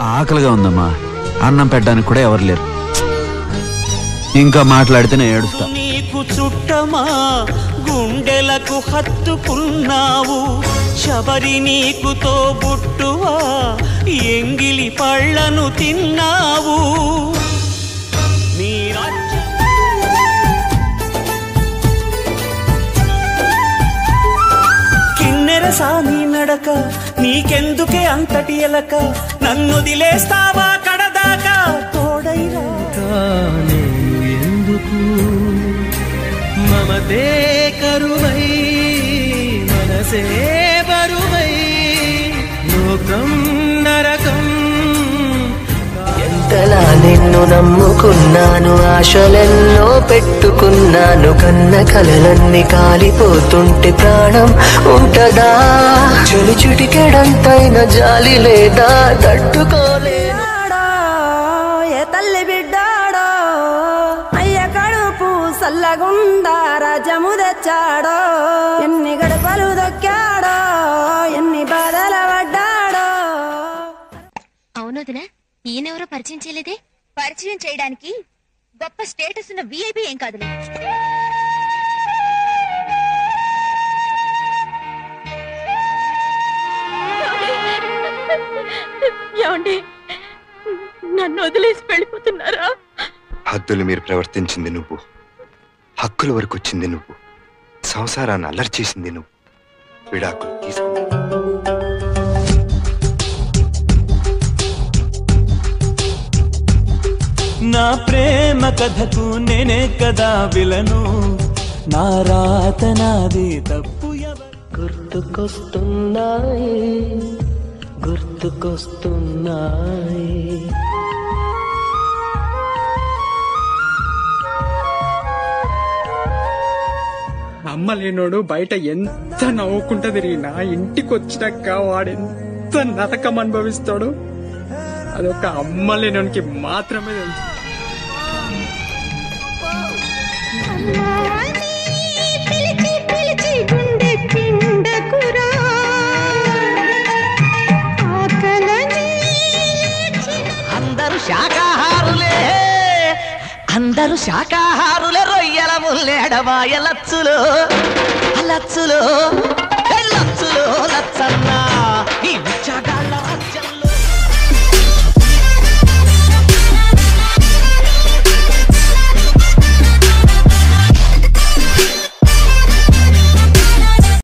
ఆకలిగా ఉందమ్మా అన్నం పెట్టడానికి కూడా ఎవరు లేరు ఇంకా మాట్లాడితే నేను ఏడుస్తా నీకు చుట్టమా గుండెలకు హత్తుకున్నావు శబరి నీకు తోబుట్టువా ఎంగిలి పళ్ళను తిన్నావు నీ రాజ్యం కిన్నెర సాని నడక నీకెందుకే అంతటి ఎలక నన్ను దిలేస్తావా కడదాకా తోడైరా నేను ఎందుకు మమతే కరువై మనసే బరువై లోకం నరకం ఎంతలా నిన్ను నమ్ముకున్నాను ఆశలెన్నో పెట్టుకున్నాను కన్న కలలన్నీ కాలిపోతుంటే ప్రాణం ఉంటదా చెలి చిటికెడంతైన జాలి లేదా తట్టుకోలేను బిడ్డాడో, ఏ తల్లి బిడ్డాడో అయ్య కడుపు సల్లగుండా రాజము తెచ్చాడో ఎన్ని గడపలు దొక్కాడో ఎన్ని బాధల పడ్డాడో అవునదినా ఈయనెవరో పరిచయం చేయలేదే పరిచయం చేయడానికి గొప్ప స్టేటస్ ఉన్న విఐపి ఏం కాదులే ఏమండి నన్ను వదిలేసి వెళ్ళిపోతున్నారా హద్దులు మీరు ప్రవర్తించింది నువ్వు హక్కుల వరకు వచ్చింది నువ్వు సంసారాన్ని అల్లరి చేసింది నువ్వు విడాకులు తీసుకుంది నా ప్రేమ కథకు నేనే కదా విలను నా రాత నాది తప్పు ఎవరు గుర్తుకొస్తున్నాయి గుర్తుకొస్తున్నాయి అమ్మ లేనోడు బయట ఎంత నవ్వుకుంటా తిరిగినా ఇంటికి వచ్చినాక వాడెంత నరకం అనుభవిస్తాడు అదొక అమ్మ లేనోనికి మాత్రమే తెలుసు పిలిచి పిలిచి గుండె పిండకురా ఆకలని అందరూ శాకాహారులే అందరూ శాకాహారులే రొయ్యల ముల్లేడవాయలచ్చులు